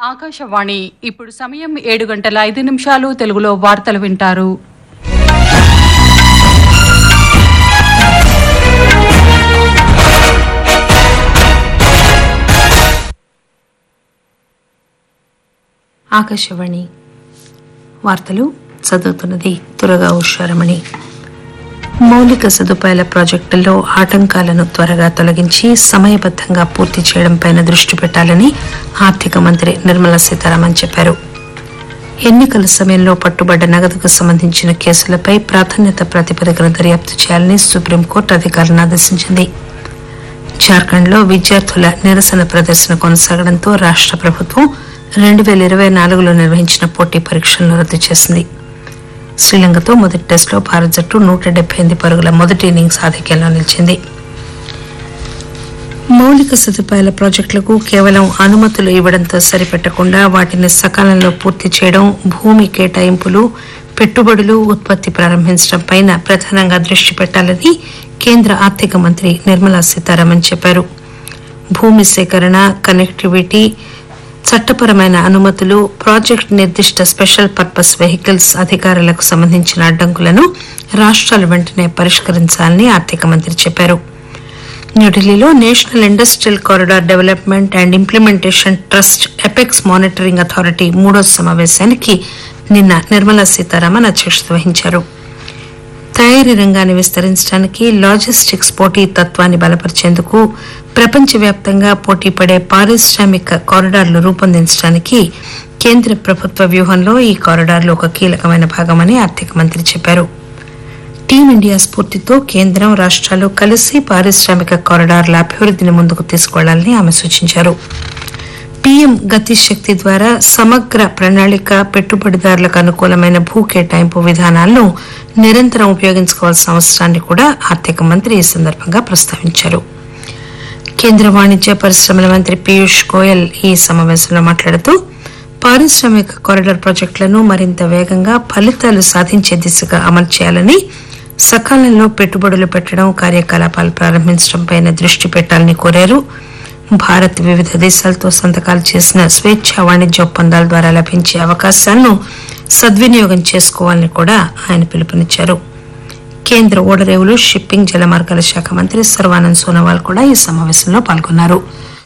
ఆకాశవాణి ఇప్పుడు సమయం ఏడు గంటల ఐదు నిమిషాలు తెలుగులో వార్తలు వింటారు ఆకాశవాణి వార్తలు చదువుతున్నది తురగా ఉషారమణి మౌలిక సదుపాయాల ప్రాజెక్టుల్లో ఆటంకాలను త్వరగా తొలగించి సమయబద్దంగా పూర్తి చేయడంపై దృష్టి పెట్టాలని ఆర్థిక మంత్రి నిర్మలా సీతారామన్ చెప్పారు ఎన్నికల సమయంలో పట్టుబడ్డ నగదుకు సంబంధించిన కేసులపై ప్రాధాన్యత ప్రాతిపదికన దర్యాప్తు చేయాలని సుప్రీంకోర్టు అధికారులను ఆదేశించింది జార్ఖండ్లో విద్యార్థుల నిరసన ప్రదర్శన కొనసాగడంతో రాష్ట్ర ప్రభుత్వం రెండు వేల ఇరవై నాలుగులో నిర్వహించిన పోటీ పరీక్షలను రద్దు చేసింది శ్రీలంకతో మొదటి టెస్టులో భారత జట్టు నూట డెబ్బై ఎనిమిది పరుగుల మొదటి ఇన్నింగ్స్ ఆధిక్యంలో నిలిచింది మౌలిక సదుపాయాల ప్రాజెక్టులకు కేవలం అనుమతులు ఇవ్వడంతో సరిపెట్టకుండా వాటిని సకాలంలో పూర్తి చేయడం భూమి కేటాయింపులు పెట్టుబడులు ఉత్పత్తి ప్రారంభించడంపై ప్రధానంగా దృష్టి పెట్టాలని కేంద్ర ఆర్థిక మంత్రి నిర్మలా సీతారామన్ చెప్పారు భూమి సేకరణ కనెక్టివిటీ చట్టపరమైన అనుమతులు ప్రాజెక్ట్ నిర్దిష్ట స్పెషల్ పర్పస్ వెహికల్స్ అధికారులకు సంబంధించిన అడ్డంకులను రాష్ట్రాలు వెంటనే పరిష్కరించాలని ఆర్థిక మంత్రి చెప్పారు న్యూఢిల్లీలో national industrial corridor development and implementation trust apex monitoring authority మూడో సమావేశానికి నిన్న నిర్మలా సీతారామన్ అధ్యక్షత వహించారు తయారీ రంగాన్ని విస్తరించడానికి లాజిస్టిక్స్ పోటీ తత్వాన్ని బలపరిచేందుకు ప్రపంచవ్యాప్తంగా పోటీపడే పారిశ్రామిక కారిడార్లు రూపొందించడానికి కేంద్ర ప్రభుత్వ వ్యూహంలో ఈ కారిడార్లు ఒక కీలకమైన భాగమని ఆర్థిక మంత్రి చెప్పారు టీమిండియా స్ఫూర్తితో కేంద్రం రాష్ట్రాలు కలిసి పారిశ్రామిక కారిడార్ల అభివృద్ధిని ముందుకు తీసుకెళ్లాలని ఆమె సూచించారు పీఎం గతి శక్తి ద్వారా సమగ్ర ప్రణాళిక పెట్టుబడిదారులకు అనుకూలమైన భూ కేటాయింపు విధానాలను నిరంతరం ఉపయోగించుకోవాల్సిన అవసరాన్ని కూడా ఆర్థిక మంత్రి ఈ సందర్భంగా ప్రస్తావించారు కేంద్ర వాణిజ్య పరిశ్రమల మంత్రి పీయూష్ గోయల్ ఈ సమావేశంలో మాట్లాడుతూ పారిశ్రామిక కారిడార్ ప్రాజెక్టులను మరింత వేగంగా ఫలితాలు సాధించే దిశగా అమలు చేయాలని సకాలంలో పెట్టుబడులు పెట్టడం కార్యకలాపాలు ప్రారంభించడంపై దృష్టి పెట్టాలని కోరారు భారత్ వివిధ దేశాలతో సంతకాలు చేసిన స్వేచ్ఛ వాణిజ్య ఒప్పందాల ద్వారా లభించే అవకాశాలను సద్వినియోగం చేసుకోవాలని కూడా ఆయన పిలుపునిచ్చారు కేంద్ర ఓడరేవులు షిప్పింగ్ జలమార్గాల శాఖ మంత్రి సర్వానంద్ సోనోవాల్ కూడా ఈ సమావేశంలో పాల్గొన్నారు